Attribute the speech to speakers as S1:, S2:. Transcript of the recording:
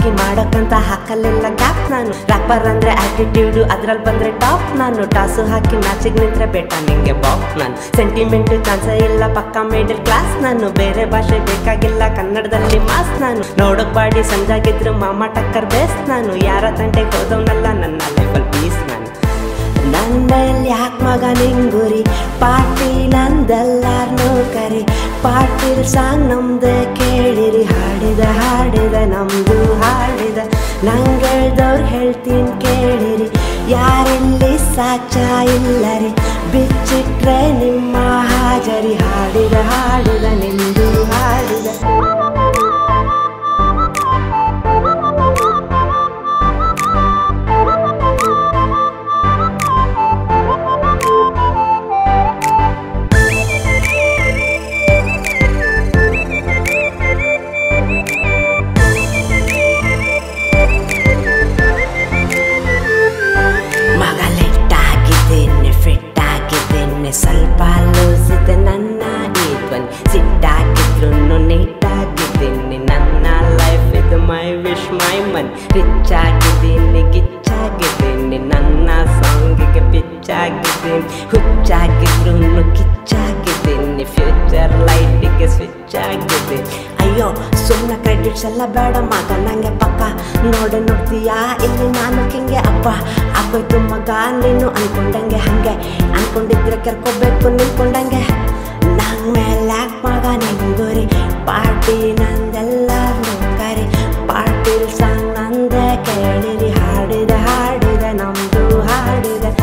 S1: ಹಾಕಿ ಮಾಡೋಕ್ಕಂತ ಹಾಕಲಿಲ್ಲ ಗ್ಯಾಪ್ ನಾನು ರ್ಯಾಪರ್ ಅಂದ್ರೆ ಆಟಿಟ್ಯೂಡು ಅದ್ರಲ್ಲಿ ಬಂದ್ರೆ ಟಾಪ್ ನಾನು ಟಾಸು ಹಾಕಿ ಮ್ಯಾಚಿಗೆ ನಿಂತ್ರೆ ಬೇಟ ನಿಂಗೆ ಬಾಪ್ ನಾನು ಸೆಂಟಿಮೆಂಟ್ ಚಾನ್ಸ ಇಲ್ಲ ಪಕ್ಕ ಮಿಡಲ್ ಕ್ಲಾಸ್ ನಾನು ಬೇರೆ ಭಾಷೆ ಬೇಕಾಗಿಲ್ಲ ಕನ್ನಡದಲ್ಲಿ ಮಾಸ್ ನಾನು ನೋಡಕ್ ಬಾಡಿ ಸಂಜಾಗಿದ್ರು ಮಾಮ ಟಕ್ಕರ್ ಬೇಸ್ ನಾನು ಯಾರ ತಂಟೆಗೆ ಹೋದವನಲ್ಲ ನನ್ನ ಲೆವೆಲ್ ಪೀಸ್ ನಾನು ನನ್ನಲ್ಲಿ ಯಾಕೆ ಮಗ ನಿಂಗುರಿ ಪಾರ್ಟಿ ನಂದೆಲ್ಲಾರ್ನೂ ಕರಿ ಪಾಟೀಲ್ ಸಾಂಗ್ ನಮ್ದೆ ಕೇಳಿರಿ ಹಾಡಿದ ಹಾಡಿದ ನಮ್ದು ಹಾಡಿದ ನಂಗೆಳ್ದವ್ರು ಹೇಳ್ತೀನಿ ಕೇಳಿರಿ ಯಾರಿಲ್ಲಿ ಸಾಚ ಇಲ್ಲರಿ ಬಿಚ್ಚಿಟ್ರೆ ನಿಮ್ಮ ಹಾಜರಿ ಹಾಡಿದ ಹಾಡಿದ ನಿಮ್ದು ಹಾಡಿದ ಮಗ ಲೆಟ್ ಆಗಿದ್ದೇನೆ ಫಿಟ್ ಆಗಿದ್ದೇನೆ ಸ್ವಲ್ಪ ಲೂಸಿದೆ ನನ್ನ ಈ ಧ್ವನಿ ಸಿಟ್ಟಾಗಿದ್ರು ನೀಟಾಗಿದ್ದೀನಿ ನನ್ನ ಲೈಫ್ ಇದು my wish my man rich ಆಗಿದ್ದೀನಿ ಗಿಚ್ಚಾಗಿದ್ದೀನಿ ನನ್ನ ಸಾಂಗಿಗೆ ಪಿಚ್ಚಾಗಿದ್ದೀನಿ ಹುಚ್ಚಾಗಿದ್ರು ಕಿಚ್ಚಾಗಿದ್ದೀನಿ ಫ್ಯೂಚರ್ ಲೈಟಿಗೆ ಸ್ವಿಚ್ ಆಗಿದ್ದೀನಿ ಅಯ್ಯೋ ಸುಮ್ಮನೆ ಕ್ರೆಡಿಟ್ಸ್ ಎಲ್ಲ ಬೇಡ ಮಗ ನಂಗೆ ಪಕ್ಕ ನೋಡೆ ನೋಡ್ತೀಯಾ ಇಲ್ಲಿ ನಾನು ಕಿಂಗೆ ಅಪ್ಪ ಆಗೋಯ್ತು ಮಗ ನೀನು ಅನ್ಕೊಂಡಂಗೆ ಹಂಗೆ ಅನ್ಕೊಂಡಿದ್ರೆ ಕೆರ್ಕೋಬೇಕು ನಿಂತ್ಕೊಂಡಂಗೆ ನಂಗ್ ಮೇಲೆ ಯಾಕ್ ಮಗ ನಿಂಗುರಿ ಪಾರ್ಟಿ ನಂದೆಲ್ಲರೂ ಕರಿ ಪಾರ್ಟಿಲ್ ಸಾಂಗ್ ನಂದೆ ಕೇಳಿರಿ ಹಾಡಿದ ಹಾಡಿದ ನಮ್ದು ಹಾಡಿದ